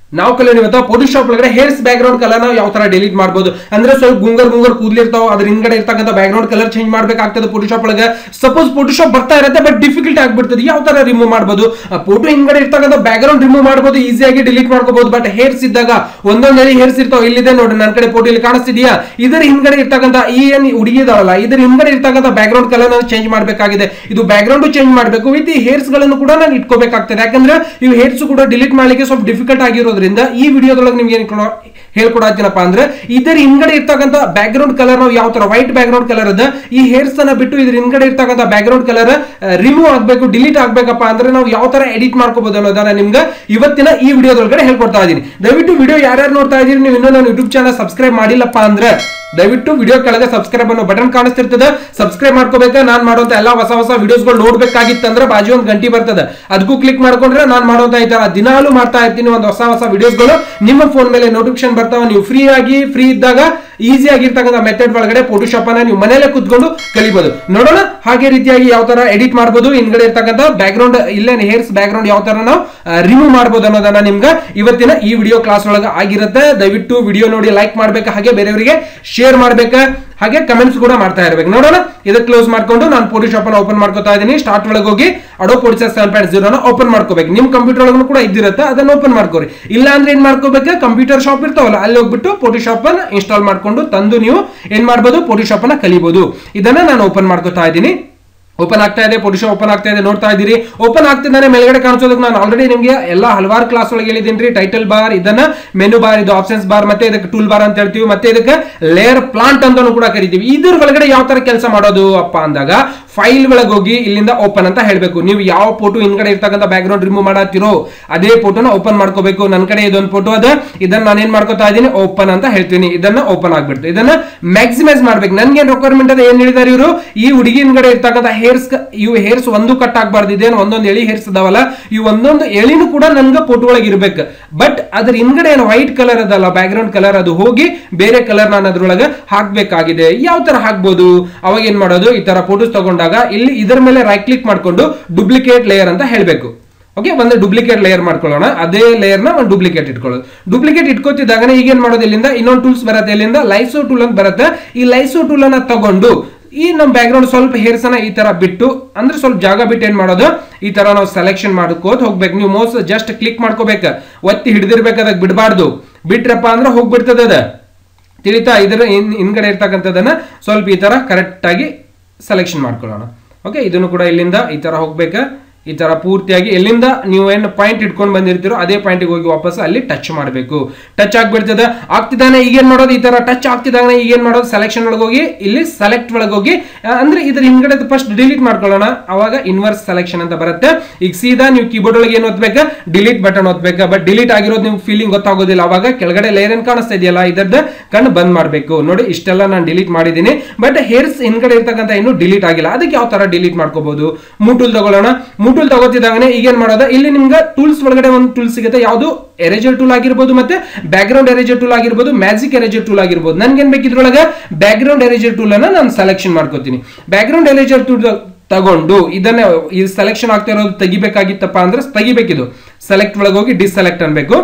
ನಾವು ಕಲಿಯೋಣ ಇವತ್ತು ಫೋಟೋಶಾಪ್ ಒಳಗಡೆ ಹೇರ್ಸ್ ಬ್ಯಾಕ್ ಗ್ರೌಂಡ್ ಕಲರ್ ನಾವು ಯಾವ ತರ ಡಿಲೀಟ್ ಮಾಡ್ಬೋದು ಅಂದ್ರೆ ಸ್ವಲ್ಪ ಗುಂಗರ್ ಗುಂಗರ್ ಕೂದ್ಲಿರ್ತಾವ ಅದ್ರ ಹಿಂದ್ಗಡೆ ಇರ್ತಕ್ಕಂಥ ಬ್ಯಾಕ್ ಗ್ರೌಂಡ್ ಕಲರ್ ಚೇಂಜ್ ಮಾಡ್ಬೇಕಾಗ್ತದೆ ಫೋಟೋಶಾಪ್ ಒಳಗೆ ಸಪೋಸ್ ಫೋಟೋಶಾಪ್ ಬರ್ತಾ ಇರುತ್ತೆ ಬಟ್ ಡಿಫಿಕಲ್ಟ್ ಆಗ್ಬಿಡ್ತದೆ ಯಾವ ತರ ರಿಮೂವ್ ಮಾಡ್ಬೋದು ಫೋಟೋ ಹಿಂದ್ಗಡೆ ಇರ್ತಕ್ಕಂಥ ಬ್ಯಾಕ್ ಗ್ರೌಂಡ್ ರಿಮೂವ್ ಮಾಡ್ಬೋದು ಈಸಿಯಾಗಿ ಡಿಲೀಟ್ ಮಾಡ್ಕೋಬಹುದು ಬಟ್ ಹೇರ್ಸ್ ಇದ್ದಾಗ ಒಂದೊಂದ್ ಹೇಳಿ ಹೇರ್ಸ್ ಇರ್ತಾವ ಇಲ್ಲಿದೆ ನೋಡಿ ನನ್ನ ಕಡೆ ಫೋಟೋ ಇಲ್ಲಿ ಕಾಣಿಸ್ತಿದ್ಯಾ ಇದರ ಹಿಂದ್ಗಡೆ ಇರ್ತಕ್ಕಂಥ ಈ ಏನ್ ಹುಡುಗಿ ಇದಾವಲ್ಲ ಇದರ ಹಿಂದ್ಗಡೆ ಇರ್ತಕ್ಕಂಥ ಬ್ಯಾಕ್ ಗ್ರೌಂಡ್ ಕಲರ್ ನಾನು ಚೇಂಜ್ ಮಾಡಬೇಕಾಗಿದೆ ಇದು ಬ್ಯಾಕ್ ಗ್ರೌಂಡ್ ಚೇಂಜ್ ಮಾಡಬೇಕು ವಿತ್ ಈ ಹೇರ್ಸ್ ಗಳನ್ನು ಕೂಡ ನಾನು ಇಟ್ಕೋಬೇಕಾಗ್ತದೆ ಯಾಕಂದ್ರೆ ಇವು ಹೇರ್ಸ್ ಕೂಡ ಡಿಲೀಟ್ ಮಾಡ್ಲಿಕ್ಕೆ ಸ್ವಲ್ಪ ಡಿಫಿಕಲ್ಟ್ ಆಗಿರೋದ್ರಿಂದ ಈ ವಿಡಿಯೋದೊಳಗೆ ನಿಮ್ಗೆ ಏನ್ ಕೊಡೋ- ಹೇಳ್ಕೊಡತ್ತೀನಪ್ಪ ಅಂದ್ರೆ ಇದರ ಹಿಂದ್ಗಡೆ ಇರ್ತಕ್ಕಂಥ ಬ್ಯಾಕ್ ಗ್ರೌಂಡ್ ಕಲರ್ ನಾವು ಯಾವ ತರ ವೈಟ್ ಬ್ಯಾಕ್ ಗ್ರೌಂಡ್ ಕಲರ್ ಅದ ಈ ಹೇರ್ಸ್ ಅನ್ನ ಬಿಟ್ಟು ಇದ್ರ ಹಿಂದ್ಗಡೆ ಇರ್ತಕ್ಕಂಥ ಬ್ಯಾಕ್ ಗ್ರೌಂಡ್ ಕಲರ್ ರಿಮೂವ್ ಆಗ್ಬೇಕು ಡಿಲೀಟ್ ಆಗ್ಬೇಕಪ್ಪ ಅಂದ್ರೆ ನಾವು ಯಾವ ತರ ಎಡಿಟ್ ಮಾಡ್ಕೋಬಹುದು ಅನ್ನೋದನ್ನ ನಿಮ್ಗೆ ಇವತ್ತಿನ ಈ ವಿಡಿಯೋದೊಳಗಡೆ ಹೇಳ್ಕೊಡ್ತಾ ಇದೀನಿ ದಯವಿಟ್ಟು ವಿಡಿಯೋ ಯಾರ್ಯಾರು ನೋಡ್ತಾ ಇದೀರಿ ನೀವು ಇನ್ನೂ ನನ್ನ ಯೂಟ್ಯೂಬ್ ಚಾನಲ್ ಸಬ್ಸ್ಕ್ರೈಬ್ ಮಾಡಿಲ್ಲಪ್ಪ ಅಂದ್ರೆ ದಯವಿಟ್ಟು ವಿಡಿಯೋ ಕೆಳಗೆ ಸಬ್ಸ್ಕ್ರೈಬ್ ಅನ್ನೋ ಬಟನ್ ಕಾಣಿಸ್ತಿರ್ತದೆ ಸಬ್ಸ್ಕ್ರೈಬ್ ಮಾಡ್ಕೋಬೇಕು ನಾನು ಮಾಡುವಂತ ಎಲ್ಲಾ ಹೊಸ ಹೊಸ ವಿಡಿಯೋಸ್ಗಳು ನೋಡ್ಬೇಕಾಗಿತ್ತಂದ್ರೆ ಬಾಜು ಒಂದು ಗಂಟೆ ಬರ್ತದೆ ಅದಕ್ಕೂ ಕ್ಲಿಕ್ ಮಾಡ್ಕೊಂಡ್ರೆ ನಾನು ಮಾಡುವಂತ ಈ ತರ ದಿನಾಲು ಮಾಡ್ತಾ ಇರ್ತೀನಿ ಒಂದು ಹೊಸ ಹೊಸ ವಿಡಿಯೋಸ್ಗಳು ನಿಮ್ಮ ಫೋನ್ ಮೇಲೆ ನೋಟಿಫಿಕೇಶನ್ ಬರ್ತಾವ ನೀವು ಫ್ರೀ ಆಗಿ ಫ್ರೀ ಇದ್ದಾಗ ಈಸಿ ಆಗಿರ್ತಕ್ಕಂಥ ಮೆಥಡ್ ಒಳಗಡೆ ಫೋಟೋಶಾಪ್ ಅನ್ನ ನೀವು ಮನೇಲೆ ಕುತ್ಕೊಂಡು ಕಲಿಬಹುದು ನೋಡೋಣ ಹಾಗೆ ರೀತಿಯಾಗಿ ಯಾವ ತರ ಎಡಿಟ್ ಮಾಡಬಹುದು ಹಿಂದ್ಗಡೆ ಇರ್ತಕ್ಕಂಥ ಬ್ಯಾಕ್ ಗ್ರೌಂಡ್ ಇಲ್ಲೇ ಹೇರ್ಸ್ ಬ್ಯಾಕ್ ಗ್ರೌಂಡ್ ಯಾವ ತರ ನಾವು ರಿಮೂವ್ ಮಾಡಬಹುದು ಅನ್ನೋದನ್ನ ನಿಮ್ಗೆ ಇವತ್ತಿನ ಈ ವಿಡಿಯೋ ಕ್ಲಾಸ್ ಒಳಗೆ ಆಗಿರುತ್ತೆ ದಯವಿಟ್ಟು ವಿಡಿಯೋ ನೋಡಿ ಲೈಕ್ ಮಾಡ್ಬೇಕು ಹಾಗೆ ಬೇರೆಯವರಿಗೆ ಶೇರ್ ಮಾಡ್ಬೇಕು ಹಾಗೆ ಕಮೆಂಟ್ಸ್ ಕೂಡ ಮಾಡ್ತಾ ಇರ್ಬೇಕು ನೋಡೋಣ ಇದಕ್ಕೆ ಕ್ಲೋಸ್ ಮಾಡ್ಕೊಂಡು ನಾನು ಫೋಟೋಶಾಪ್ ಅನ್ನ ಓಪನ್ ಮಾಡ್ಕೊತಾ ಇದೀನಿ ಸ್ಟಾರ್ಟ್ ಒಳಗೆ ಹೋಗಿ ಅಡೋ ಪೊಡಿಸರ್ ಸೆವೆನ್ ಪಾಯಿಂಟ್ ಜೀರೋನ ಓಪನ್ ಮಾಡ್ಕೋಬೇಕು ನಿಮ್ ಕಂಪ್ಯೂಟರ್ ಒಳಗೂ ಕೂಡ ಇದ್ದಿರುತ್ತೆ ಅದನ್ನ ಓಪನ್ ಮಾಡ್ಕೋರಿ ಇಲ್ಲ ಅಂದ್ರೆ ಏನ್ ಮಾಡ್ಕೋಬೇಕು ಕಂಪ್ಯೂಟರ್ ಶಾಪ್ ಇರ್ತಾವಲ್ಲ ಅಲ್ಲಿ ಹೋಗ್ಬಿಟ್ಟು ಫೋಟೋಶಾಪ್ ಅನ್ನ ಇನ್ಸ್ಟಾಲ್ ಮಾಡ್ಕೊಂಡು ತಂದು ನೀವು ಏನ್ ಮಾಡ್ಬೋದು ಫೋಟೋಶಾಪ್ ಅನ್ನ ಕಲಿಬಹುದು ಇದನ್ನ ನಾನು ಓಪನ್ ಮಾಡ್ಕೊತಾ ಇದ್ದೀನಿ ಓಪನ್ ಆಗ್ತಾ ಇದೆ ಪೊಡಿಷನ್ ಓಪನ್ ಆಗ್ತಾ ಇದೆ ನೋಡ್ತಾ ಇದ್ದೀರಿ ಓಪನ್ ಆಗ್ತಿದ್ದಾನೆ ಮೇಲ್ಗಡೆ ಕಾಣಿಸೋದಕ್ಕೆ ನಾನು ಆಲ್ರೆಡಿ ನಿಮಗೆ ಎಲ್ಲ ಹಲವಾರು ಕ್ಲಾಸ್ ಒಳಗೆ ಹೇಳಿದ್ದೀನಿ ಟೈಟಲ್ ಬಾರ್ ಇದನ್ನ ಮೆನು ಬಾರ್ ಇದು ಆಪ್ಷನ್ಸ್ ಬಾರ್ ಮತ್ತೆ ಇದಕ್ಕೆ ಟೂಲ್ ಬಾರ್ ಅಂತ ಹೇಳ್ತೀವಿ ಮತ್ತೆ ಇದಕ್ಕೆ ಲೇಯರ್ ಪ್ಲಾಂಟ್ ಅಂತಾನು ಕೂಡ ಕರಿತೀವಿ ಇದ್ರ ಒಳಗಡೆ ಯಾವ ತರ ಕೆಲಸ ಮಾಡೋದು ಅಪ್ಪ ಅಂದಾಗ ಫೈಲ್ ಒಳಗೆ ಹೋಗಿ ಇಲ್ಲಿಂದ ಓಪನ್ ಅಂತ ಹೇಳ್ಬೇಕು ನೀವು ಯಾವ ಫೋಟೋ ಹಿಂದ್ಗಡೆ ಇರ್ತಕ್ಕಂಥ ಬ್ಯಾಕ್ ಗ್ರೌಂಡ್ ರಿಮೂವ್ ಮಾಡತ್ತಿರೋ ಅದೇ ಫೋಟೋನ ಓಪನ್ ಮಾಡ್ಕೋಬೇಕು ನನ್ನ ಕಡೆ ಇದೊಂದು ಫೋಟೋ ಅದ ಇದನ್ನ ನಾನೇನ್ ಮಾಡ್ಕೋತಾ ಇದ್ದೀನಿ ಓಪನ್ ಅಂತ ಹೇಳ್ತೀನಿ ಇದನ್ನ ಓಪನ್ ಆಗ್ಬಿಡ್ತು ಇದನ್ನ ಮ್ಯಾಕ್ಸಿಮೈಸ್ ಮಾಡ್ಬೇಕು ನನ್ಗೆ ರಿಕ್ವೈರ್ಮೆಂಟ್ ಅದ ಏನ್ ಹೇಳಿದಾರೆ ಇವರು ಈ ಹುಡುಗಿ ಹಿಂದ್ಗಡೆ ಇರ್ತಕ್ಕಂಥ ಹೇರ್ಸ್ ಇವು ಹೇರ್ಸ್ ಒಂದು ಕಟ್ ಆಗ್ಬಾರ್ದು ಇದೇನು ಒಂದೊಂದು ಎಳಿ ಹೇರ್ಸ್ ಅದಾವಲ್ಲ ಈ ಒಂದೊಂದು ಎಳಿನೂ ಕೂಡ ನನ್ಗೆ ಫೋಟೋ ಒಳಗೆ ಇರ್ಬೇಕು ಬಟ್ ಅದ್ರ ಹಿಂದ್ಗಡೆ ಏನು ವೈಟ್ ಕಲರ್ ಅದಲ್ಲ ಬ್ಯಾಕ್ ಗ್ರೌಂಡ್ ಕಲರ್ ಅದು ಹೋಗಿ ಬೇರೆ ಕಲರ್ ನಾನು ಅದ್ರೊಳಗೆ ಹಾಕ್ಬೇಕಾಗಿದೆ ಯಾವ ತರ ಹಾಕ್ಬೋದು ಅವಾಗ ಏನ್ ಮಾಡೋದು ಈ ತರ ಫೋಟೋಸ್ ತಗೊಂಡಾಗ ಇಲ್ಲಿ ಇದರ ಮೇಲೆ ರೈಟ್ ಕ್ಲಿಕ್ ಮಾಡ್ಕೊಂಡು ಡುಪ್ಲಿಕೇಟ್ ಲೇಯರ್ ಅಂತ ಹೇಳ್ಬೇಕು ಓಕೆ ಒಂದು ಡುಪ್ಲಿಕೇಟ್ ಲೇಯರ್ ಮಾಡ್ಕೊಳ್ಳೋಣ ಅದೇ ಲೇಯರ್ ನ ಒಂದು ಡುಪ್ಲಿಕೇಟ್ ಇಟ್ಕೊಳ್ಳೋದು ಡುಪ್ಲಿಕೇಟ್ ಇಟ್ಕೋತಿದ್ದಾಗ ಈಗೇನ್ ಮಾಡೋದು ಇಲ್ಲಿಂದ ಇನ್ನೊಂದು ಟೂಲ್ಸ್ ಬರುತ್ತೆ ಇಲ್ಲಿಂದ ಲೈಸೋ ಟೂಲ್ ಅಂತ ಬರುತ್ತೆ ಈ ಲೈಸೋ ಟೂಲ್ ಅನ್ನ ತಗೊಂಡು ಈ ನಮ್ಮ ಬ್ಯಾಕ್ ಗ್ರೌಂಡ್ ಸ್ವಲ್ಪ ಹೇರ್ಸ್ ಅನ್ನ ಈ ತರ ಬಿಟ್ಟು ಅಂದ್ರೆ ಸ್ವಲ್ಪ ಜಾಗ ಬಿಟ್ಟು ಏನ್ ಮಾಡೋದು ಈ ತರ ನಾವು ಸೆಲೆಕ್ಷನ್ ಮಾಡ್ಕೋತ ಹೋಗ್ಬೇಕು ನೀವು ಮೋಸ್ ಜಸ್ಟ್ ಕ್ಲಿಕ್ ಮಾಡ್ಕೋಬೇಕು ಒತ್ತಿ ಹಿಡಿದಿರ್ಬೇಕು ಅದಕ್ಕೆ ಬಿಡಬಾರ್ದು ಬಿಟ್ರಪ್ಪ ಅಂದ್ರೆ ಹೋಗ್ಬಿಡ್ತದೆ ಅದ ತಿಳಿತಾ ಇದರ ಹಿನ್ ಹಿಂದ್ಗಡೆ ಇರ್ತಕ್ಕಂಥದ್ದನ್ನ ಸ್ವಲ್ಪ ಈ ತರ ಕರೆಕ್ಟ್ ಆಗಿ ಸೆಲೆಕ್ಷನ್ ಮಾಡ್ಕೊಳ್ಳೋಣ ಓಕೆ ಇದನ್ನು ಕೂಡ ಇಲ್ಲಿಂದ ಈ ತರ ಹೋಗ್ಬೇಕು ಈ ತರ ಪೂರ್ತಿಯಾಗಿ ಎಲ್ಲಿಂದ ನೀವು ಏನು ಪಾಯಿಂಟ್ ಇಟ್ಕೊಂಡು ಬಂದಿರ್ತೀರೋ ಅದೇ ಪಾಯಿಂಟ್ಗೆ ಹೋಗಿ ವಾಪಸ್ ಅಲ್ಲಿ ಟಚ್ ಮಾಡಬೇಕು ಟಚ್ ಆಗ್ಬಿಡ್ತದೆ ಆಗ್ತಿದ್ದಾನೆ ಈಗೇನ್ ಮಾಡೋದು ಈ ತರ ಟಚ್ ಆಗ್ತಿದ್ದಾನೆ ಈಗೇನ್ ಮಾಡೋದು ಸೆಲೆಕ್ಷನ್ ಒಳಗೆ ಹೋಗಿ ಇಲ್ಲಿ ಸೆಲೆಕ್ಟ್ ಒಳಗೆ ಹೋಗಿ ಆ, ಅಂದ್ರೆ ಇದ್ರ ಹಿಂದ್ಗಡೆ ಫಸ್ಟ್ ಡಿಲೀಟ್ ಮಾಡ್ಕೊಳ್ಳೋಣ ಅವಾಗ ಇನ್ವರ್ಸ್ ಸೆಲೆಕ್ಷನ್ ಅಂತ ಬರುತ್ತೆ ಈಗ ಸೀದಾ ನೀವು ಕೀಬೋರ್ಡ್ ಒಳಗೆ ಏನು ಒತ್ಬೇಕಾ ಡಿಲೀಟ್ ಬಟನ್ ಒತ್ಬೇಕಾ ಬಟ್ ಡಿಲೀಟ್ ಆಗಿರೋದು ನಿಮ್ಗೆ ಫೀಲಿಂಗ್ ಗೊತ್ತಾಗೋದಿಲ್ಲ ಅವಾಗ ಕೆಳಗಡೆ ಲೇಯರ್ ಏನ್ ಕಾಣಿಸ್ತಾ ಇದೆಯಲ್ಲ ಇದರದ ಕಣ್ಣು ಬಂದ್ ಮಾಡಬೇಕು ನೋಡಿ ಇಷ್ಟೆಲ್ಲ ನಾನು ಡಿಲೀಟ್ ಮಾಡಿದ್ದೀನಿ ಬಟ್ ಹೇರ್ಸ್ ಹಿಂದ್ಗಡೆ ಇರ್ತಕ್ಕಂಥ ಇನ್ನು ಡಿಲೀಟ್ ಆಗಿಲ್ಲ ಅದಕ್ಕೆ ಯಾವ ತರ ಡಿಲೀಟ್ ಮಾಡ್ಕೋಬಹುದು ಮೂಟೂಲ್ ತಗೊಳ್ಳೋಣ ಮೂಟೂಲ್ ತಗೋತಿದ್ದಾಗನೆ ಈಗೇನ್ ಮಾಡೋದು ಇಲ್ಲಿ ನಿಮ್ಗೆ ಟೂಲ್ಸ್ ಒಳಗಡೆ ಒಂದು ಟೂಲ್ ಸಿಗುತ್ತೆ ಯಾವುದು ಎರೇಜರ್ ಟೂಲ್ ಆಗಿರ್ಬೋದು ಮತ್ತೆ ಬ್ಯಾಕ್ ಗ್ರೌಂಡ್ ಎರೇಜರ್ ಟೂಲ್ ಆಗಿರ್ಬೋದು ಮ್ಯಾಜಿಕ್ ಎರೇಜರ್ ಟೂಲ್ ಆಗಿರ್ಬೋದು ನನ್ಗೇನ್ ಬೇಕಿದ್ರೊಳಗೆ ಬ್ಯಾಕ್ ಗ್ರೌಂಡ್ ಎರೇಜರ್ ಟೂಲ್ ಅನ್ನ ನಾನು ಸೆಲೆಕ್ಷನ್ ಮಾಡ್ಕೋತೀನಿ ಬ್ಯಾಕ್ ಗ್ರೌಂಡ್ ಎರೇಜರ್ ಟೂಲ್ ತಗೊಂಡು ಇದನ್ನ ಈ ಸೆಲೆಕ್ಷನ್ ಆಗ್ತಾ ಇರೋದು ತೆಗಿಬೇಕಾಗಿತ್ತಪ್ಪ ಅಂದ್ರೆ ತೆಗಿಬೇಕಿದು ಸೆಲೆಕ್ಟ್ ಒಳಗೆ ಹೋಗಿ ಡಿಸೆಲೆಕ್ಟ್ ಅನ್ಬೇಕು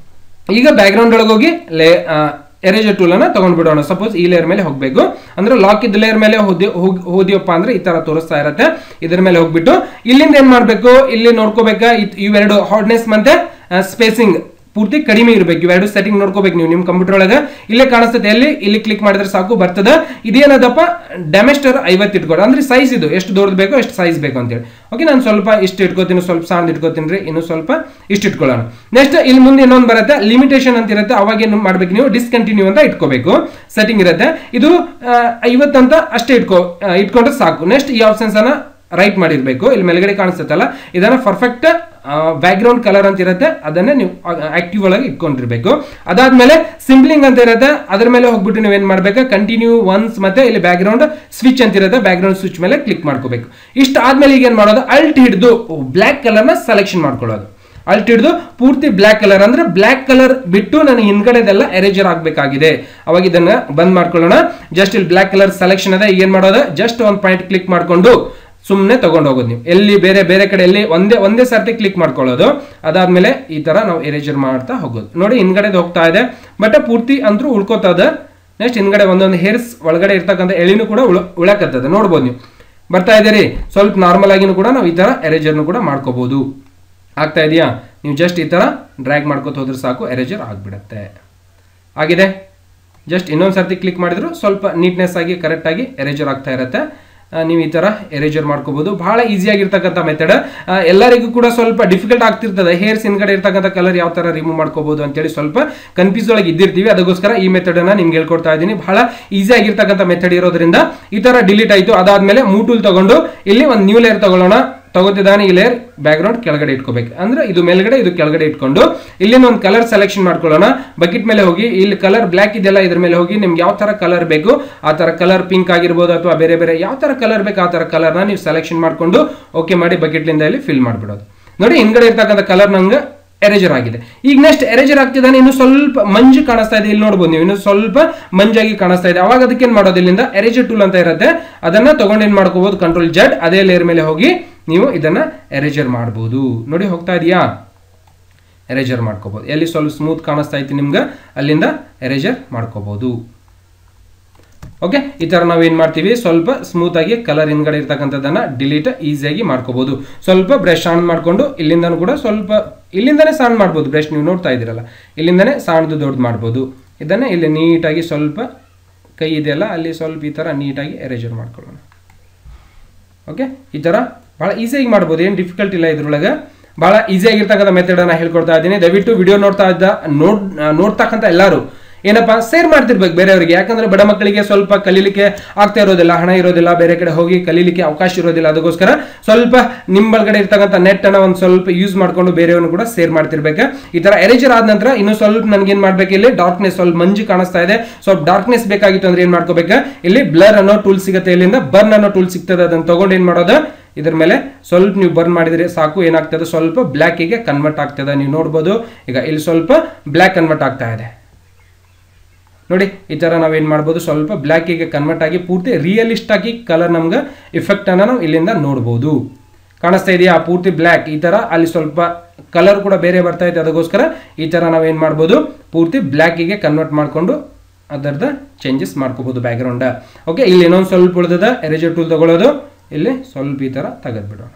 ಈಗ ಬ್ಯಾಕ್ ಗ್ರೌಂಡ್ ಒಳಗೆ ಹೋಗಿ ಲೇ ಎರೇಜರ್ ಟೂಲ್ ಅನ್ನ ತಗೊಂಡ್ ಬಿಡೋಣ ಸಪೋಸ್ ಈ ಲೇಯರ್ ಮೇಲೆ ಹೋಗ್ಬೇಕು ಅಂದ್ರೆ ಲಾಕ್ ಇದ್ದ ಲೇಯರ್ ಮೇಲೆ ಹೋದಿ ಹೋಗ್- ಹೋದಿಯಪ್ಪ ಅಂದ್ರೆ ಈ ತರ ತೋರಿಸ್ತಾ ಇರತ್ತೆ ಇದ್ರ ಮೇಲೆ ಹೋಗ್ಬಿಟ್ಟು ಇಲ್ಲಿಂದ ಏನ್ ಮಾಡ್ಬೇಕು ಇಲ್ಲಿ ನೋಡ್ಕೋಬೇಕಾ ಇತ್- ಇವೆರಡು ಹಾರ್ಡ್ನೆಸ್ ಮತ್ತೆ ಸ್ಪೇಸಿಂಗ್ ಪೂರ್ತಿ ಕಡಿಮೆ ಇರಬೇಕು ಇವೆರಡು ಸೆಟ್ಟಿಂಗ್ ನೋಡ್ಕೋಬೇಕು ನೀವು ನಿಮ್ಮ ಕಂಪ್ಯೂಟರ್ ಒಳಗೆ ಇಲ್ಲೇ ಕಾಣಿಸ್ತದೆ ಎಲ್ಲಿ ಇಲ್ಲಿ ಕ್ಲಿಕ್ ಮಾಡಿದ್ರೆ ಸಾಕು ಬರ್ತದ ಇದೇನದಪ್ಪ ಡೆಮೆಸ್ಟರ್ ಐವತ್ತು ಇಟ್ಕೊಡು ಅಂದ್ರೆ ಸೈಜ್ ಇದು ಎಷ್ಟು ದೊಡ್ಡದು ಬೇಕೋ ಎಷ್ಟು ಸೈಜ್ ಬೇಕು ಅಂತೇಳಿ ಓಕೆ ನಾನು ಸ್ವಲ್ಪ ಇಷ್ಟು ಇಟ್ಕೋತೀನಿ ಸ್ವಲ್ಪ ಸಣ್ಣ ಇಟ್ಕೋತೀನಿ ರೀ ಇನ್ನು ಸ್ವಲ್ಪ ಇಷ್ಟು ಇಟ್ಕೊಳ್ಳೋಣ ನೆಕ್ಸ್ಟ್ ಇಲ್ಲಿ ಮುಂದೆ ಇನ್ನೊಂದು ಬರುತ್ತೆ ಲಿಮಿಟೇಷನ್ ಅಂತ ಇರುತ್ತೆ ಅವಾಗ ಏನು ಮಾಡ್ಬೇಕು ನೀವು ಡಿಸ್ಕಂಟಿನ್ಯೂ ಅಂತ ಇಟ್ಕೋಬೇಕು ಸೆಟ್ಟಿಂಗ್ ಇರುತ್ತೆ ಇದು ಐವತ್ತು ಅಂತ ಅಷ್ಟೇ ಇಟ್ಕೋ ಆ, ಇಟ್ಕೊಂಡ್ರೆ ಸಾಕು ನೆಕ್ಸ್ಟ್ ಈ ಆಪ್ಷನ್ಸ್ ಅನ್ನ ರೈಟ್ ಮಾಡಿರ್ಬೇಕು ಇಲ್ಲಿ ಮೇಲ್ಗಡೆ ಕಾಣಿಸುತ್ತಲ್ಲ ಇದನ್ನ ಪರ್ಫೆಕ್ಟ್ ಬ್ಯಾಕ್ ಗ್ರೌಂಡ್ ಕಲರ್ ಅಂತ ಇರುತ್ತೆ ಅದನ್ನ ನೀವು ಆಕ್ಟಿವ್ ಒಳಗೆ ಇಟ್ಕೊಂಡಿರ್ಬೇಕು ಅದಾದ್ಮೇಲೆ ಸಿಂಪ್ಲಿಂಗ್ ಅಂತ ಇರುತ್ತೆ ಅದ್ರ ಮೇಲೆ ಹೋಗ್ಬಿಟ್ಟು ನೀವು ಏನ್ ಮಾಡ್ಬೇಕು ಕಂಟಿನ್ಯೂ ಒನ್ಸ್ ಮತ್ತೆ ಇಲ್ಲಿ ಬ್ಯಾಕ್ ಗ್ರೌಂಡ್ ಸ್ವಿಚ್ ಅಂತ ಇರುತ್ತೆ ಬ್ಯಾಕ್ ಗ್ರೌಂಡ್ ಸ್ವಿಚ್ ಮೇಲೆ ಕ್ಲಿಕ್ ಮಾಡ್ಕೋಬೇಕು ಇಷ್ಟ ಆದ್ಮೇಲೆ ಈಗ ಏನ್ ಮಾಡೋದು ಅಲ್ಟ್ ಹಿಡಿದು ಬ್ಲ್ಯಾಕ್ ಕಲರ್ನ ಸೆಲೆಕ್ಷನ್ ಮಾಡ್ಕೊಳ್ಳೋದು ಅಲ್ಟ್ ಹಿಡಿದು ಪೂರ್ತಿ ಬ್ಲ್ಯಾಕ್ ಕಲರ್ ಅಂದ್ರೆ ಬ್ಲ್ಯಾಕ್ ಕಲರ್ ಬಿಟ್ಟು ನನಗೆ ಹಿಂದ್ಗಡೆದೆಲ್ಲ ಎರೇಜರ್ ಆಗಬೇಕಾಗಿದೆ ಅವಾಗ ಇದನ್ನ ಬಂದ್ ಮಾಡ್ಕೊಳ್ಳೋಣ ಜಸ್ಟ್ ಇಲ್ಲಿ ಬ್ಲ್ಯಾಕ್ ಕಲರ್ ಸೆಲೆಕ್ಷನ್ ಅದ ಏನ್ ಮಾಡೋದು ಜಸ್ಟ್ ಒಂದು ಪಾಯಿಂಟ್ ಕ್ಲಿಕ್ ಮಾಡ್ಕೊಂಡು ಸುಮ್ಮನೆ ತಗೊಂಡು ಹೋಗೋದು ನೀವು ಎಲ್ಲಿ ಬೇರೆ ಬೇರೆ ಕಡೆ ಎಲ್ಲಿ ಒಂದೇ ಒಂದೇ ಸರ್ತಿ ಕ್ಲಿಕ್ ಮಾಡ್ಕೊಳ್ಳೋದು ಅದಾದ್ಮೇಲೆ ಈ ತರ ನಾವು ಎರೇಜರ್ ಮಾಡ್ತಾ ಹೋಗೋದು ನೋಡಿ ಹಿಂದ್ಗಡೆ ಹೋಗ್ತಾ ಇದೆ ಬಟ್ ಪೂರ್ತಿ ಅಂತೂ ಉಳ್ಕೋತದ ನೆಕ್ಸ್ಟ್ ಹಿಂದ್ಗಡೆ ಒಂದೊಂದು ಹೇರ್ಸ್ ಒಳಗಡೆ ಇರ್ತಕ್ಕಂಥ ಎಳಿನೂ ಕೂಡ ಉಳ ಉಳಕತ್ತದ ನೋಡ್ಬೋದು ನೀವು ಬರ್ತಾ ಇದ್ದೀರಿ ಸ್ವಲ್ಪ ನಾರ್ಮಲ್ ಆಗಿನೂ ಕೂಡ ನಾವು ಈ ತರ ಎರೇಜರ್ನು ಕೂಡ ಮಾಡ್ಕೋಬಹುದು ಆಗ್ತಾ ಇದೆಯಾ ನೀವು ಜಸ್ಟ್ ಈ ತರ ಡ್ರ್ಯಾಗ್ ಮಾಡ್ಕೋತ ಹೋದ್ರೆ ಸಾಕು ಎರೇಜರ್ ಆಗ್ಬಿಡತ್ತೆ ಆಗಿದೆ ಜಸ್ಟ್ ಇನ್ನೊಂದು ಸರ್ತಿ ಕ್ಲಿಕ್ ಮಾಡಿದ್ರು ಸ್ವಲ್ಪ ನೀಟ್ನೆಸ್ ಆಗಿ ಕರೆಕ್ಟ್ ಆಗಿ ಎರೇಜರ್ ಆಗ್ತಾ ಇರುತ್ತೆ ಆ, ನೀವು ಈ ತರ ಎರೇಜರ್ ಮಾಡ್ಕೋಬಹುದು ಬಹಳ ಈಸಿ ಆಗಿರ್ತಕ್ಕಂಥ ಮೆಥಡ್ ಎಲ್ಲರಿಗೂ ಕೂಡ ಸ್ವಲ್ಪ ಡಿಫಿಕಲ್ಟ್ ಆಗ್ತಿರ್ತದೆ ಹೇರ್ಸ್ ಹಿಂದ್ಗಡೆ ಇರ್ತಕ್ಕಂಥ ಕಲರ್ ಯಾವ ತರ ರಿಮೂವ್ ಮಾಡ್ಕೋಬಹುದು ಅಂತೇಳಿ ಸ್ವಲ್ಪ ಕನ್ಫ್ಯೂಸ್ ಒಳಗೆ ಇದ್ದಿರ್ತೀವಿ ಅದಕ್ಕೋಸ್ಕರ ಈ ಮೆಥಡ್ ಅನ್ನ ನಿಮ್ಗೆ ಹೇಳ್ಕೊಡ್ತಾ ಇದ್ದೀನಿ ಬಹಳ ಈಸಿ ಆಗಿರ್ತಕ್ಕಂಥ ಮೆಥಡ್ ಇರೋದ್ರಿಂದ ಈ ತರ ಡಿಲೀಟ್ ಆಯ್ತು ಅದಾದ್ಮೇಲೆ ಮೂಟೂಲ್ ತಗೊಂಡು ಇಲ್ಲಿ ಒಂದು ನ್ಯೂ ಲೇಯರ್ ತಗೊಳ್ಳೋಣ ತಗೋತಿದ್ದಾನೆ ಈ ಲೇಯರ್ ಬ್ಯಾಕ್ಗ್ರೌಂಡ್ ಕೆಳಗಡೆ ಇಟ್ಕೋಬೇಕು ಅಂದ್ರೆ ಇದು ಮೇಲ್ಗಡೆ ಇದು ಕೆಳಗಡೆ ಇಟ್ಕೊಂಡು ಇಲ್ಲಿನ ಒಂದು ಕಲರ್ ಸೆಲೆಕ್ಷನ್ ಮಾಡ್ಕೊಳ್ಳೋಣ ಬಕೆಟ್ ಮೇಲೆ ಹೋಗಿ ಇಲ್ಲಿ ಕಲರ್ ಬ್ಲ್ಯಾಕ್ ಇದೆಯಲ್ಲ ಇದ್ರ ಮೇಲೆ ಹೋಗಿ ನಿಮ್ಗೆ ಯಾವ ತರ ಕಲರ್ ಬೇಕು ಆ ತರ ಕಲರ್ ಪಿಂಕ್ ಆಗಿರ್ಬೋದು ಅಥವಾ ಬೇರೆ ಬೇರೆ ಯಾವ ತರ ಕಲರ್ ಬೇಕು ಆ ತರ ಕಲರ್ನ ನೀವು ಸೆಲೆಕ್ಷನ್ ಮಾಡ್ಕೊಂಡು ಓಕೆ ಮಾಡಿ ಬಕೆಟ್ಲಿಂದ ಇಲ್ಲಿ ಫಿಲ್ ಮಾಡ್ಬಿಡೋದು ನೋಡಿ ಹಿಂದ್ಗಡೆ ಇರ್ತಕ್ಕಂಥ ಕಲರ್ ನಂಗೆ ಎರೇಜರ್ ಆಗಿದೆ ಈಗ ನೆಕ್ಸ್ಟ್ ಎರೇಜರ್ ಆಗ್ತಿದ್ದಾನೆ ಇನ್ನು ಸ್ವಲ್ಪ ಮಂಜು ಕಾಣಿಸ್ತಾ ಇದೆ ಇಲ್ಲಿ ನೋಡ್ಬೋದು ನೀವು ಇನ್ನು ಸ್ವಲ್ಪ ಮಂಜಾಗಿ ಕಾಣಿಸ್ತಾ ಇದೆ ಅವಾಗ ಅದಕ್ಕೆ ಏನ್ ಮಾಡೋದು ಇಲ್ಲಿಂದ ಎರೇಜರ್ ಟೂಲ್ ಅಂತ ಇರುತ್ತೆ ಅದನ್ನ ತಗೊಂಡು ಏನ್ ಮಾಡ್ಕೋಬಹುದು ಕಂಟ್ರೋಲ್ ಜಡ್ ಅದೇ ಲೇಯರ್ ಮೇಲೆ ಹೋಗಿ ನೀವು ಇದನ್ನ ಎರೇಜರ್ ಮಾಡಬಹುದು ನೋಡಿ ಹೋಗ್ತಾ ಇದೆಯಾ ಎರೇಜರ್ ಮಾಡ್ಕೋಬಹುದು ಎಲ್ಲಿ ಸ್ವಲ್ಪ ಸ್ಮೂತ್ ಕಾಣಿಸ್ತಾ ಐತಿ ನಿಮ್ಗೆ ಅಲ್ಲಿಂದ ಎರೇಜರ್ ಮಾಡ್ಕೋಬಹುದು ಓಕೆ ಈ ತರ ನಾವು ಏನ್ ಮಾಡ್ತೀವಿ ಸ್ವಲ್ಪ ಸ್ಮೂತ್ ಆಗಿ ಕಲರ್ ಹಿಂದ್ಗಡೆ ಇರ್ತಕ್ಕಂಥದ್ದನ್ನ ಡಿಲೀಟ್ ಈಸಿಯಾಗಿ ಮಾಡ್ಕೋಬಹುದು ಸ್ವಲ್ಪ ಬ್ರಷ್ ಆನ್ ಮಾಡ್ಕೊಂಡು ಇಲ್ಲಿಂದನೂ ಕೂಡ ಸ್ವಲ್ಪ ಇಲ್ಲಿಂದನೇ ಸಣ್ಣ ಮಾಡ್ಬೋದು ಬ್ರಷ್ ನೀವು ನೋಡ್ತಾ ಇದ್ದೀರಲ್ಲ ಇಲ್ಲಿಂದನೇ ಸಣ್ಣದು ದೊಡ್ಡದು ಮಾಡ್ಬೋದು ಇದನ್ನೇ ಇಲ್ಲಿ ನೀಟಾಗಿ ಸ್ವಲ್ಪ ಕೈ ಇದೆಯಲ್ಲ ಅಲ್ಲಿ ಸ್ವಲ್ಪ ಈ ತರ ನೀಟಾಗಿ ಎರೇಜರ್ ಮಾಡ್ಕೊಳ್ಳೋಣ ಓಕೆ ಈ ತರ ಬಹಳ ಈಸಿಯಾಗಿ ಮಾಡ್ಬೋದು ಏನು ಡಿಫಿಕಲ್ಟ್ ಇಲ್ಲ ಇದ್ರೊಳಗೆ ಬಹಳ ಈಸಿ ಆಗಿರ್ತಕ್ಕಂಥ ಮೆಥಡ್ ಅನ್ನ ಹೇಳ್ಕೊಡ್ತಾ ಇದ್ದೀನಿ ದಯವಿಟ್ಟು ವಿಡಿಯೋ ನೋಡ್ತಾ ಇದ್ದ ನೋಡ್ ನೋಡ್ತಕ್ಕಂಥ ಎಲ್ಲರೂ ಏನಪ್ಪಾ ಶೇರ್ ಮಾಡ್ತಿರ್ಬೇಕು ಬೇರೆಯವರಿಗೆ ಯಾಕಂದ್ರೆ ಬಡ ಮಕ್ಕಳಿಗೆ ಸ್ವಲ್ಪ ಕಲೀಲಿಕ್ಕೆ ಆಗ್ತಾ ಇರೋದಿಲ್ಲ ಹಣ ಇರೋದಿಲ್ಲ ಬೇರೆ ಕಡೆ ಹೋಗಿ ಕಲೀಲಿಕ್ಕೆ ಅವಕಾಶ ಇರೋದಿಲ್ಲ ಅದಕ್ಕೋಸ್ಕರ ಸ್ವಲ್ಪ ನಿಮ್ಮ ಒಳಗಡೆ ಇರ್ತಕ್ಕಂಥ ನೆಟ್ ಅನ್ನ ಒಂದು ಸ್ವಲ್ಪ ಯೂಸ್ ಮಾಡ್ಕೊಂಡು ಬೇರೆಯವ್ರನ್ನು ಕೂಡ ಶೇರ್ ಮಾಡ್ತಿರ್ಬೇಕು ಈ ತರ ಎರೇಜರ್ ಆದ ನಂತರ ಇನ್ನು ಸ್ವಲ್ಪ ನನ್ಗೆ ಏನ್ ಮಾಡ್ಬೇಕು ಇಲ್ಲಿ ಡಾರ್ಕ್ನೆಸ್ ಸ್ವಲ್ಪ ಮಂಜು ಕಾಣಿಸ್ತಾ ಇದೆ ಸ್ವಲ್ಪ ಡಾರ್ಕ್ನೆಸ್ ಬೇಕಾಗಿತ್ತು ಅಂದ್ರೆ ಏನ್ ಮಾಡ್ಕೋಬೇಕು ಇಲ್ಲಿ ಬ್ಲರ್ ಅನ್ನೋ ಟೂಲ್ ಸಿಗುತ್ತೆ ಇಲ್ಲಿಂದ ಬರ್ನ್ ಅನ್ನೋ ಟೂಲ್ ಸಿಗ್ತದೆ ಅದನ್ನ ತಗೊಂಡು ಏನ್ ಮಾಡೋದು ಇದ್ರ ಮೇಲೆ ಸ್ವಲ್ಪ ನೀವು ಬರ್ನ್ ಮಾಡಿದ್ರೆ ಸಾಕು ಏನಾಗ್ತದೆ ಸ್ವಲ್ಪ ಬ್ಲ್ಯಾಕಿಗೆ ಕನ್ವರ್ಟ್ ಆಗ್ತದೆ ನೀವು ನೋಡ್ಬೋದು ಈಗ ಇಲ್ಲಿ ಸ್ವಲ್ಪ ಬ್ಲ್ಯಾಕ್ ಕನ್ವರ್ಟ್ ಆಗ್ತಾ ಇದೆ ನೋಡಿ ಈ ತರ ನಾವೇನ್ ಮಾಡ್ಬೋದು ಸ್ವಲ್ಪ ಬ್ಲ್ಯಾಕಿಗೆ ಕನ್ವರ್ಟ್ ಆಗಿ ಪೂರ್ತಿ ರಿಯಲಿಸ್ಟ್ ಆಗಿ ಕಲರ್ ನಮ್ಗೆ ಇಫೆಕ್ಟ್ ಅನ್ನ ನಾವು ಇಲ್ಲಿಂದ ನೋಡ್ಬೋದು ಕಾಣಿಸ್ತಾ ಇದೆಯಾ ಪೂರ್ತಿ ಬ್ಲ್ಯಾಕ್ ಈ ತರ ಅಲ್ಲಿ ಸ್ವಲ್ಪ ಕಲರ್ ಕೂಡ ಬೇರೆ ಬರ್ತಾ ಇದೆ ಅದಕ್ಕೋಸ್ಕರ ಈ ತರ ನಾವೇನ್ ಮಾಡ್ಬೋದು ಪೂರ್ತಿ ಬ್ಲ್ಯಾಕಿಗೆ ಕನ್ವರ್ಟ್ ಮಾಡ್ಕೊಂಡು ಅದರದ ಚೇಂಜಸ್ ಮಾಡ್ಕೋಬಹುದು ಬ್ಯಾಕ್ಗ್ರೌಂಡ್ ಓಕೆ ಇಲ್ಲಿ ಇನ್ನೊಂದು ಸ್ವಲ್ಪ ಉಳಿದದ ಎರೇಜರ್ ಟೂಲ್ ತಗೊಳ್ಳೋದು ಇಲ್ಲಿ ಸ್ವಲ್ಪ ಈ ತರ ತೆಗೆದ್ಬಿಡೋಣ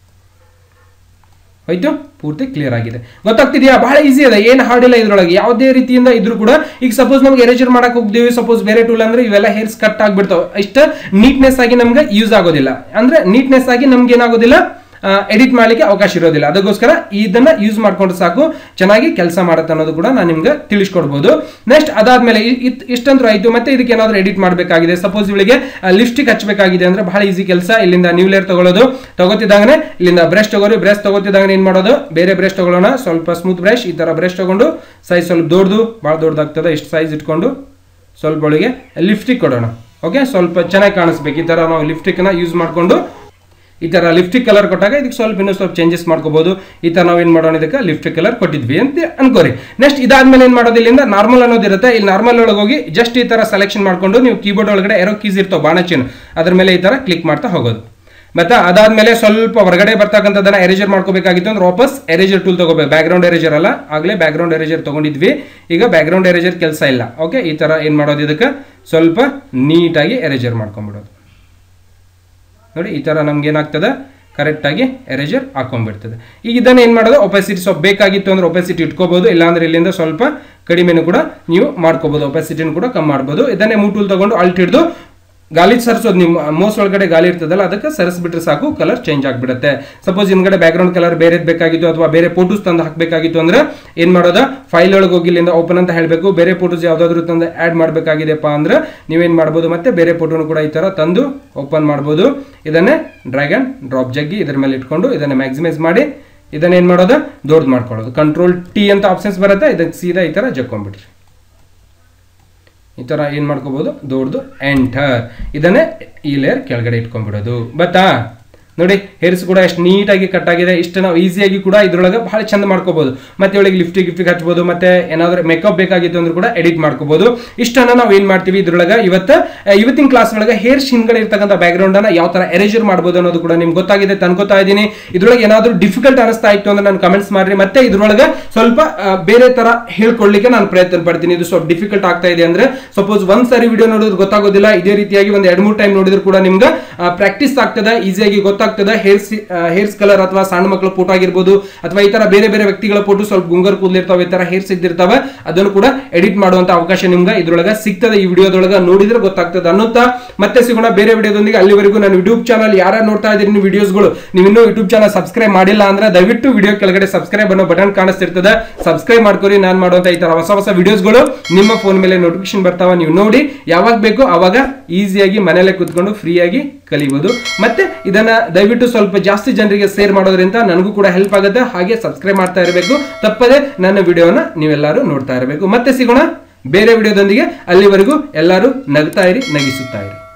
ಹೋಯ್ತು ಪೂರ್ತಿ ಕ್ಲಿಯರ್ ಆಗಿದೆ ಗೊತ್ತಾಗ್ತಿದೆಯಾ ಬಹಳ ಈಸಿ ಇದೆ ಏನು ಹಾರ್ಡ್ ಇಲ್ಲ ಇದ್ರೊಳಗೆ ಯಾವುದೇ ರೀತಿಯಿಂದ ಇದ್ರೂ ಕೂಡ ಈಗ ಸಪೋಸ್ ನಮ್ಗೆ ಎರೇಜರ್ ಮಾಡಕ್ ಹೋಗ್ತೀವಿ ಸಪೋಸ್ ಬೇರೆ ಟೂಲ್ ಅಂದ್ರೆ ಇವೆಲ್ಲ ಹೇರ್ಸ್ ಕಟ್ ಆಗ್ಬಿಡ್ತಾವೆ ಇಷ್ಟ ನೀಟ್ನೆಸ್ ಆಗಿ ನಮ್ಗೆ ಯೂಸ್ ಆಗೋದಿಲ್ಲ ಅಂದ್ರೆ ನೀಟ್ನೆಸ್ ಆಗಿ ನಮ್ಗೆ ಏನಾಗೋದಿಲ್ಲ ಎಡಿಟ್ ಮಾಡ್ಲಿಕ್ಕೆ ಅವಕಾಶ ಇರೋದಿಲ್ಲ ಅದಕ್ಕೋಸ್ಕರ ಇದನ್ನ ಯೂಸ್ ಮಾಡ್ಕೊಂಡ್ರೆ ಸಾಕು ಚೆನ್ನಾಗಿ ಕೆಲಸ ಮಾಡುತ್ತೆ ಅನ್ನೋದು ಕೂಡ ನಾನು ನಿಮ್ಗೆ ತಿಳಿಸ್ಕೊಡ್ಬೋದು ನೆಕ್ಸ್ಟ್ ಅದಾದ್ಮೇಲೆ ಇ- ಇತ್- ಇಷ್ಟಂದ್ರೂ ಆಯ್ತು ಮತ್ತೆ ಇದಕ್ಕೆ ಏನಾದ್ರು ಎಡಿಟ್ ಮಾಡಬೇಕಾಗಿದೆ ಸಪೋಸ್ ಇವಳಿಗೆ ಲಿಪ್ಸ್ಟಿಕ್ ಹಚ್ಚಬೇಕಾಗಿದೆ ಅಂದ್ರೆ ಬಹಳ ಈಸಿ ಕೆಲಸ ಇಲ್ಲಿಂದ ನ್ಯೂ ಲೇಯರ್ ತಗೊಳ್ಳೋದು ತಗೋತಿದ್ದಾಗನೆ ಇಲ್ಲಿಂದ ಬ್ರಷ್ ತಗೋರಿ ಬ್ರಷ್ ತಗೋತಿದ್ದಾಗನೆ ಏನ್ ಮಾಡೋದು ಬೇರೆ ಬ್ರಷ್ ತಗೊಳ್ಳೋಣ ಸ್ವಲ್ಪ ಸ್ಮೂತ್ ಬ್ರಷ್ ಈ ತರ ಬ್ರಷ್ ತಗೊಂಡು ಸೈಜ್ ಸ್ವಲ್ಪ ದೊಡ್ಡದು ಬಹಳ ದೊಡ್ಡದಾಗ್ತದೆ ಇಷ್ಟು ಸೈಜ್ ಇಟ್ಕೊಂಡು ಸ್ವಲ್ಪ ಒಳಗೆ ಲಿಪ್ಸ್ಟಿಕ್ ಕೊಡೋಣ ಓಕೆ ಸ್ವಲ್ಪ ಚೆನ್ನಾಗಿ ಕಾಣಿಸ್ಬೇಕು ಈ ತರ ನಾವು ಲಿಪ್ಸ್ಟಿಕ್ ನ ಯೂಸ್ ಮಾಡ್ಕೊಂಡು ಈ ತರ ಲಿಪ್ಸ್ಟಿಕ್ ಕಲರ್ ಕೊಟ್ಟಾಗ ಇದಕ್ಕೆ ಸ್ವಲ್ಪ ಇನ್ನೂ ಸ್ವಲ್ಪ ಚೇಂಜಸ್ ಮಾಡ್ಕೋಬಹುದು ಈ ತರ ನಾವು ಏನ್ ಮಾಡೋಣ ಇದಕ್ಕೆ ಲಿಪ್ಸ್ಟಿಕ್ ಕಲರ್ ಕೊಟ್ಟಿದ್ವಿ ಅಂತ ಅನ್ಕೋರಿ ನೆಕ್ಸ್ಟ್ ಇದಾದ್ಮೇಲೆ ಏನ್ ಮಾಡೋದು ಇಲ್ಲಿಂದ ನಾರ್ಮಲ್ ಅನ್ನೋದಿರುತ್ತೆ ಇಲ್ಲಿ ನಾರ್ಮಲ್ ಒಳಗೆ ಹೋಗಿ ಜಸ್ಟ್ ಈ ತರ ಸೆಲೆಕ್ಷನ್ ಮಾಡ್ಕೊಂಡು ನೀವು ಕೀಬೋರ್ಡ್ ಒಳಗಡೆ ಎರೋ ಕೀಸ್ ಇರ್ತಾವೆ ಬಾಣ ಚಿನ್ ಅದ್ರ ಮೇಲೆ ಈ ತರ ಕ್ಲಿಕ್ ಮಾಡ್ತಾ ಹೋಗೋದು ಮತ್ತೆ ಅದಾದ್ಮೇಲೆ ಸ್ವಲ್ಪ ಹೊರಗಡೆ ಬರ್ತಕ್ಕಂಥದ್ದನ್ನ ಎರೇಜರ್ ಮಾಡ್ಕೋಬೇಕಾಗಿತ್ತು ಅಂದ್ರೆ ವಾಪಸ್ ಎರೇಜರ್ ಟೂಲ್ ತಗೋಬೇಕು ಬ್ಯಾಕ್ಗ್ರೌಂಡ್ ಎರೇಜರ್ ಅಲ್ಲ ಆಗ್ಲೇ ಬ್ಯಾಕ್ಗ್ರೌಂಡ್ ಎರೇಜರ್ ತಗೊಂಡಿದ್ವಿ ಈಗ ಬ್ಯಾಕ್ಗ್ರೌಂಡ್ ಎರೇಜರ್ ಕೆಲಸ ಇಲ್ಲ ಓಕೆ ಈ ತರ ಏನ್ ಮಾಡೋದು ಇದಕ್ಕೆ ಸ್ವಲ್ಪ ನೀಟಾಗಿ ಎರೇಜರ್ ಮಾಡ್ಕೊಂಡ್ಬಿಡೋದು ನೋಡಿ ಈ ತರ ನಮ್ಗೆ ಏನಾಗ್ತದೆ ಕರೆಕ್ಟ್ ಆಗಿ ಎರೇಜರ್ ಹಾಕೊಂಡ್ಬಿಡ್ತದೆ ಈಗ ಇದನ್ನ ಏನ್ ಮಾಡೋದು ಒಪೆಸಿಟಿ ಸ್ವಲ್ಪ ಬೇಕಾಗಿತ್ತು ಅಂದ್ರೆ ಒಪೆಸಿಟಿ ಇಟ್ಕೋಬಹುದು ಇಲ್ಲಾಂದ್ರೆ ಇಲ್ಲಿಂದ ಸ್ವಲ್ಪ ಕಡಿಮೆನೂ ಕೂಡ ನೀವು ಮಾಡ್ಕೋಬಹುದು ಒಪೆಸಿಟಿನ ಕೂಡ ಕಮ್ಮಿ ಮಾಡ್ಬೋದು ಇದನ್ನೇ ಮೂಟೂಲ್ ತಗೊಂಡು ಅಲ್ಟ್ ಹಿಡಿದು ಗಾಳಿ ಸರಿಸೋದು ನಿಮ್ಮ ಮೋಸ್ ಒಳಗಡೆ ಗಾಳಿ ಇರ್ತದಲ್ಲ ಅದಕ್ಕೆ ಸರಿಸ್ಬಿಟ್ರೆ ಸಾಕು ಕಲರ್ ಚೇಂಜ್ ಆಗ್ಬಿಡುತ್ತೆ ಸಪೋಸ್ ಹಿಂದ್ಗಡೆ ಬ್ಯಾಕ್ಗ್ರೌಂಡ್ ಕಲರ್ ಬೇರೆದ್ ಬೇಕಾಗಿತ್ತು ಅಥವಾ ಬೇರೆ ಫೋಟೋಸ್ ತಂದು ಹಾಕಬೇಕಾಗಿತ್ತು ಅಂದ್ರೆ ಏನ್ ಮಾಡೋದ ಫೈಲ್ ಒಳಗೆ ಹೋಗಿ ಇಲ್ಲಿಂದ ಓಪನ್ ಅಂತ ಹೇಳಬೇಕು ಬೇರೆ ಫೋಟೋಸ್ ಯಾವ್ದಾದ್ರು ತಂದು ಆಡ್ ಮಾಡಬೇಕಾಗಿದೆಪ್ಪ ಅಂದ್ರೆ ನೀವೇನ್ ಮಾಡ್ಬೋದು ಮತ್ತೆ ಬೇರೆ ಫೋಟೋನು ಕೂಡ ಈ ತರ ತಂದು ಓಪನ್ ಮಾಡ್ಬೋದು ಇದನ್ನೇ ಡ್ರ್ಯಾಗನ್ ಡ್ರಾಪ್ ಜಗ್ಗಿ ಇದ್ರ ಮೇಲೆ ಇಟ್ಕೊಂಡು ಇದನ್ನ ಮ್ಯಾಕ್ಸಿಮೈಸ್ ಮಾಡಿ ಇದನ್ನ ಏನ್ ಮಾಡೋದು ದೊಡ್ಡದು ಮಾಡ್ಕೊಳ್ಳೋದು ಕಂಟ್ರೋಲ್ ಟಿ ಅಂತ ಆಪ್ಷನ್ಸ್ ಬರುತ್ತೆ ಇದಕ್ಕೆ ಸೀದಾ ಈ ತರ ಜಕ್ಕೊಂಡ್ಬಿಟ್ರಿ ಈ ತರ ಏನ್ ಮಾಡ್ಕೋಬಹುದು ದೊಡ್ಡದು ಎಂಟರ್ ಇದನ್ನೇ ಈ ಲೇಯರ್ ಕೆಳಗಡೆ ಇಟ್ಕೊಂಡ್ಬಿಡೋದು ಬತ್ತಾ ನೋಡಿ ಹೇರ್ಸ್ ಕೂಡ ಎಷ್ಟು ನೀಟಾಗಿ ಕಟ್ ಆಗಿದೆ ಇಷ್ಟು ನಾವು ಈಸಿಯಾಗಿ ಕೂಡ ಇದ್ರೊಳಗೆ ಬಹಳ ಚಂದ ಮಾಡ್ಕೋಬಹುದು ಮತ್ತೆ ಒಳಗೆ ಲಿಫ್ಟಿಗೆ ಗಿಫ್ಟಿಗೆ ಹಚ್ಬೋದು ಮತ್ತೆ ಏನಾದ್ರು ಮೇಕಪ್ ಬೇಕಾಗಿತ್ತು ಅಂದ್ರೂ ಕೂಡ ಎಡಿಟ್ ಮಾಡ್ಕೋಬಹುದು ಇಷ್ಟನ್ನ ನಾವು ಏನ್ ಮಾಡ್ತೀವಿ ಇದ್ರೊಳಗೆ ಇವತ್ತು ಆ, ಇವತ್ತಿನ ಕ್ಲಾಸ್ ಒಳಗೆ ಹೇರ್ಸ್ ಹಿಂದ್ಗಡೆ ಇರ್ತಕ್ಕಂಥ ಬ್ಯಾಕ್ಗ್ರೌಂಡ್ ಅನ್ನ ಯಾವ ತರ ಎರೇಜರ್ ಮಾಡ್ಬೋದು ಅನ್ನೋದು ಕೂಡ ನಿಮ್ಗೆ ಗೊತ್ತಾಗಿದೆ ಅನ್ಕೋತಾ ಇದ್ದೀನಿ ಇದ್ರೊಳಗೆ ಏನಾದ್ರು ಡಿಫಿಕಲ್ಟ್ ಅನಿಸ್ತಾ ಇತ್ತು ಅಂದ್ರೆ ನಾನು ಕಮೆಂಟ್ಸ್ ಮಾಡ್ರಿ ಮತ್ತೆ ಇದ್ರೊಳಗೆ ಸ್ವಲ್ಪ ಆ, ಬೇರೆ ತರ ಹೇಳ್ಕೊಳ್ಳಿಕ್ಕೆ ನಾನು ಪ್ರಯತ್ನ ಪಡ್ತೀನಿ ಇದು ಸ್ವಲ್ಪ ಡಿಫಿಕಲ್ಟ್ ಆಗ್ತಾ ಇದೆ ಅಂದ್ರೆ ಸಪೋಸ್ ಒಂದ್ ಸಾರಿ ವಿಡಿಯೋ ನೋಡಿದ್ರೆ ಗೊತ್ತಾಗೋದಿಲ್ಲ ಇದೇ ರೀತಿಯಾಗಿ ಒಂದ್ ಎರಡ್ ಮೂರು ಟೈಮ್ ನೋಡಿದ್ರು ಕೂಡ ನಿಮ್ಗೆ ಪ್ರಾಕ್ಟೀಸ್ ಆಗ್ತದೆ ಈಸಿಯಾಗಿ ಗೊತ್ತಾಗ್ತದೆ ಹೇರ್ಸ್ ಹೇರ್ಸ್ ಕಲರ್ ಅಥವಾ ಸಣ್ಣ ಮಕ್ಕಳ ಫೋಟೋ ಆಗಿರ್ಬೋದು ಅಥವಾ ಈ ತರ ಬೇರೆ ಬೇರೆ ವ್ಯಕ್ತಿಗಳ ಫೋಟೋ ಸ್ವಲ್ಪ ಗುಂಗರ್ ಕೂದಲಿರ್ತಾವೆ ಈ ತರ ಹೇರ್ಸ್ ಇದ್ದಿರ್ತಾವೆ ಅದನ್ನು ಕೂಡ ಎಡಿಟ್ ಮಾಡುವಂತ ಅವಕಾಶ ನಿಮ್ಗೆ ಇದ್ರೊಳಗೆ ಸಿಗ್ತದೆ ಈ ವಿಡಿಯೋದೊಳಗೆ ನೋಡಿದ್ರೆ ಗೊತ್ತಾಗ್ತದೆ ಅನ್ನುತ್ತಾ ಮತ್ತೆ ಸಿಗೋಣ ಬೇರೆ ವಿಡಿಯೋದೊಂದಿಗೆ ಅಲ್ಲಿವರೆಗೂ ನನ್ನ ಯೂಟ್ಯೂಬ್ ಚಾನಲ್ ಯಾರು ನೋಡ್ತಾ ಇದ್ದೀರಿ ನೀವು ವಿಡಿಯೋಸ್ಗಳು ನೀವು ಇನ್ನೂ ಯೂಟ್ಯೂಬ್ ಚಾನಲ್ ಸಬ್ಸ್ಕ್ರೈಬ್ ಮಾಡಿಲ್ಲ ಅಂದ್ರೆ ದಯವಿಟ್ಟು ವಿಡಿಯೋ ಕೆಳಗಡೆ ಸಬ್ಸ್ಕ್ರೈಬ್ ಅನ್ನೋ ಬಟನ್ ಕಾಣಿಸ್ತಿರ್ತದೆ ಸಬ್ಸ್ಕ್ರೈಬ್ ಮಾಡ್ಕೊರಿ ನಾನು ಮಾಡುವಂತ ಈ ತರ ಹೊಸ ಹೊಸ ವಿಡಿಯೋಸ್ಗಳು ನಿಮ್ಮ ಫೋನ್ ಮೇಲೆ ನೋಟಿಫಿಕೇಶನ್ ಬರ್ತಾವ ನೀವು ನೋಡಿ ಯಾವಾಗ ಬೇಕು ಅವಾಗ ಈಸಿಯಾಗಿ ಮನೆಯಲ್ಲೇ ಕೂತ್ಕೊಂಡು ಫ್ರೀಯಾಗಿ ಕಲಿಬಹುದು ಮತ್ತೆ ಇದನ್ನ ದಯವಿಟ್ಟು ಸ್ವಲ್ಪ ಜಾಸ್ತಿ ಜನರಿಗೆ ಶೇರ್ ಮಾಡೋದ್ರಿಂದ ನನಗೂ ಕೂಡ ಹೆಲ್ಪ್ ಆಗುತ್ತೆ ಹಾಗೆ ಸಬ್ಸ್ಕ್ರೈಬ್ ಮಾಡ್ತಾ ಇರಬೇಕು ತಪ್ಪದೆ ನನ್ನ ವಿಡಿಯೋನ ನೀವೆಲ್ಲರೂ ನೋಡ್ತಾ ಇರಬೇಕು ಮತ್ತೆ ಸಿಗೋಣ ಬೇರೆ ವಿಡಿಯೋದೊಂದಿಗೆ ಅಲ್ಲಿವರೆಗೂ ಎಲ್ಲರೂ ನಗ್ತಾ ಇರಿ ನಗಿಸುತ್ತಾ ಇರಿ